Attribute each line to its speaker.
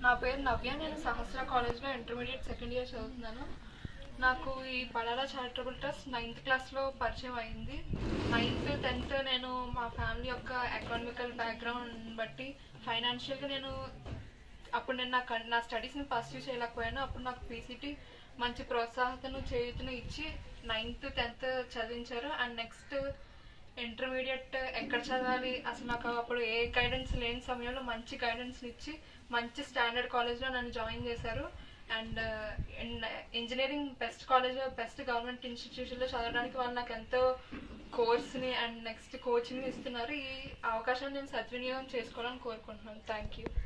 Speaker 1: నా పేరు నవ్య నేను సహస్ర కాలేజ్లో ఇంటర్మీడియట్ సెకండ్ ఇయర్ చదువుతున్నాను నాకు ఈ పడాల చారిటబుల్ ట్రస్ట్ నైన్త్ క్లాస్లో పరిచయం అయింది నైన్త్ టెన్త్ నేను మా ఫ్యామిలీ యొక్క ఎకనామికల్ బ్యాక్గ్రౌండ్ బట్టి ఫైనాన్షియల్గా నేను అప్పుడు నేను నా కన్- నా స్టడీస్ని పర్స్యూ చేయలేకపోయాను అప్పుడు నాకు పీసీటీ మంచి ప్రోత్సాహతను చేయుతను ఇచ్చి నైన్త్ టెన్త్ చదివించారు అండ్ నెక్స్ట్ ఇంటర్మీడియట్ ఎక్కడ చదవాలి అసలు నాకు అప్పుడు ఏ గైడెన్స్ లేని సమయంలో మంచి గైడెన్స్ ఇచ్చి మంచి స్టాండర్డ్ కాలేజ్లో నన్ను జాయిన్ చేశారు అండ్ ఇంజనీరింగ్ బెస్ట్ కాలేజ్లో బెస్ట్ గవర్నమెంట్ ఇన్స్టిట్యూషన్లో చదవడానికి వాళ్ళు నాకు ఎంతో కోర్స్ని అండ్ నెక్స్ట్ కోచింగ్ ఇస్తున్నారు ఈ అవకాశాన్ని నేను సద్వినియోగం చేసుకోవాలని కోరుకుంటున్నాను థ్యాంక్ యూ